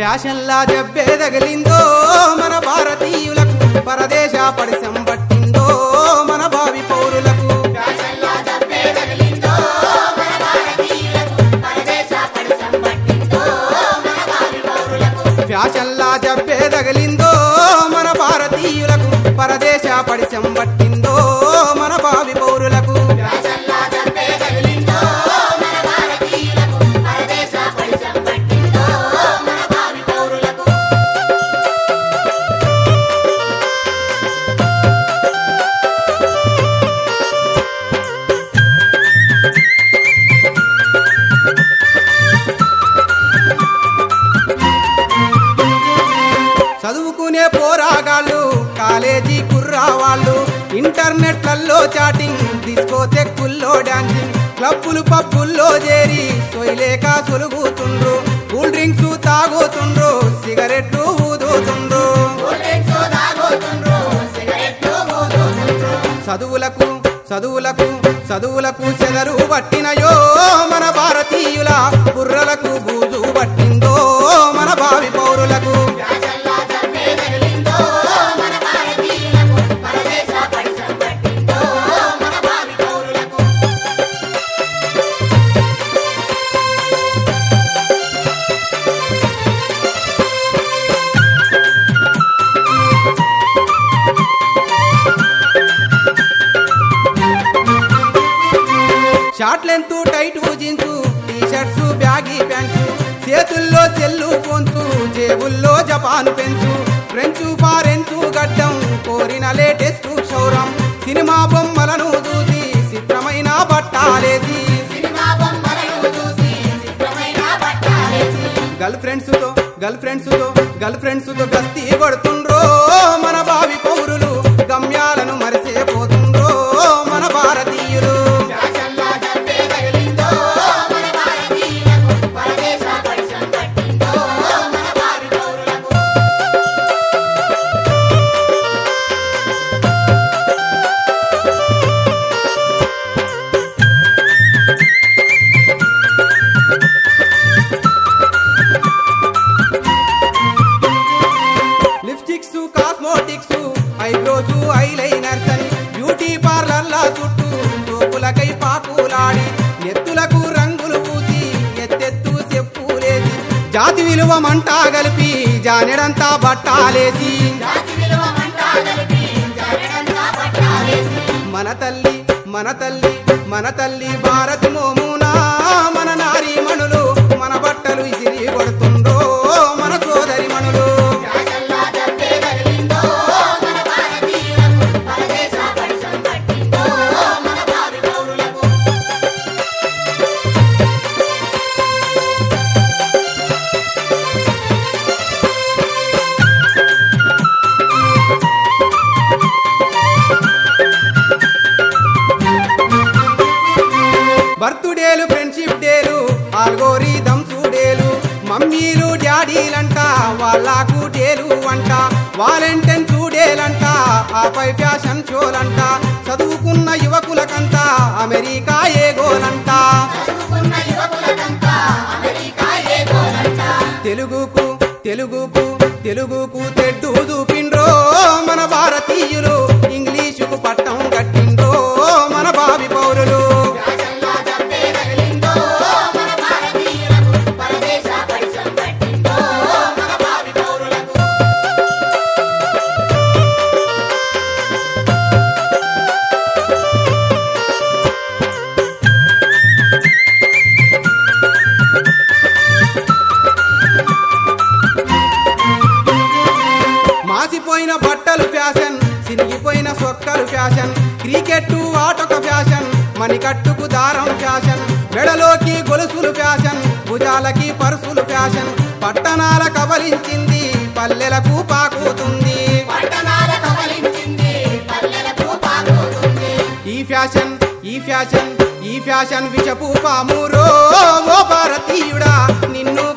ఫ్యాషన్లా జబ్బే తగిలిందో మన భారతీయులకు పరదేశ పడిసం పట్టిందో మన భావి పౌరులకు ఫ్యాషన్లా దబ్బే తగిలిందో మన భారతీయులకు పరదేశ పడిసం పట్టిందో మన భావి పౌరులకు ఫ్యాషన్లా జబ్బే తగిలిందో మన భారతీయులకు పరదేశ పడిసం పట్టిందో మన భావి పౌరులకు ఫ్యాషన్లా దబ్బే తగిలిందో మన భారతీయులకు పరదేశ పడిసం పట్టిందో మన భావి పౌరులకు చదువుకునే పోరాగాళ్ళు కాలేజీ కుర్రావాళ్ళు ఇంటర్నెట్లలో చాటింగ్ డిస్కోటెక్కుల్లో డాన్సింగ్ క్లబ్బులు పబ్బుల్లో చేరి సొయ్లేక సొలుగుతుండ్రు కూల్ డ్రింక్స్ తాగుతుండ్రు సిగరెట్లు ఊదుతుండ్రు బుల్లెట్స్ తాగుతుండ్రు సిగరెట్లు ఊదుతుండ్రు చదువులకు చదువులకు చదువులకు చెదరు పట్టినయో మన భారతీయుల బుర్రలకు బూజు పట్టిందో మన భావి పౌరులకు ఫ్యాషన్లా దబ్బే తగిలిందో మన భారతీయులకు పరదేశ పడిసం పట్టిందో మన భావి పౌరులకు short length tight jeans T shirts baggy pants చేతుల్లో సెల్లు ఫోన్స్ జేబుల్లో జపాన్ పెన్స్ ఫ్రెంచ్ ఫారెన్స్ గడ్డం కోరిన లేటెస్ట్ క్షౌరం సినిమా బొమ్మలను చూసి చిత్రమైన బట్టాలేసి సినిమా బొమ్మలను చూసి చిత్రమైన బట్టాలేసి గర్ల్ ఫ్రెండ్స్ తో గర్ల్ ఫ్రెండ్స్ తో గర్ల్ ఫ్రెండ్స్ తో గస్తీ కొడుతుండ్రో మన భావి పౌరులు గమ్యాలను మరిసే పోతుండ్రో మన భారతీయులు ఫ్యాషన్లా దబ్బే తగిలిందో మన భారతీయులకు పరదేశ పడిసం పట్టిందో మన భావి పౌరులకు లిప్స్టిక్స్ కాస్మోటిక్స్ ఐబ్రోస్ ఐలైనర్స్ అని బ్యూటీ పార్లర్ల చుట్టూ సోపులకై పాకులాడి నెత్తులకు రంగులు పూసి ఎత్తెత్తు చెప్పులేసి జాతి విలువ మంటా గలిపి జానెడంతా బట్టాలేసి జాతి విలువ మంటా కలిపి జరగంతా పట్టాలేసి మన తల్లి మన తల్లి మన తల్లి భారతి మోమునా మన నారీ మణులు మన బట్టలు ఇసిరి కొడుతుందో మన సోదరి మణులు ఫ్యాషన్లా దబ్బే తగిలిందో మన భారతీయులకు పరదేశ పడిసం పట్టిందో మన భావి పౌరులకు బర్త్డేలు ఫ్రెండ్షిప్ డేలు ఆల్గోరిథం డేలు మమ్మీలు డాడీలంట వాళ్ళకు డేలు అంట వాలెంటైన్ డేలంట ఆపై ఫ్యాషన్ షోలంట చదువుకున్న యువకులకంతా అమెరికా ఏగోలంట చదువుకున్న యువకులకంతా అమెరికా ఏగోలంట తెలుగుకు తెలుగుకు తెలుగుకు తెడ్డు చూపిండ్రో మన భారతీయులు ఇంగ్లీషుకు పట్టం కట్టిండ్రో మన భావి పౌరులు ఫ్యాషన్లా దబ్బే తగిలిందో మన భారతీయులకు పరదేశ పడిసం పట్టిందో మన భావి పౌరులకు మాసిపోయిన బట్టలు ఫ్యాషన్ సినిగిపోయిన సొక్కలు ఫ్యాషన్ క్రికెట్ ఆటొక ఫ్యాషన్ మణికట్టుకు దారం ఫ్యాషన్ మెడలోకి గొలుసులు ఫ్యాషన్ భుజాలకి పరుసులు ఫ్యాషన్ పట్టణాల కబలించింది పల్లెలకు పాకుతుంది పట్టణాల కవలించింది పల్లెలకు పాకుతుంది ఈ ఫ్యాషన్ ఈ ఫ్యాషన్ ఈ ఫ్యాషన్ విషపు పామురో ఓ భారతీయుడా నిన్ను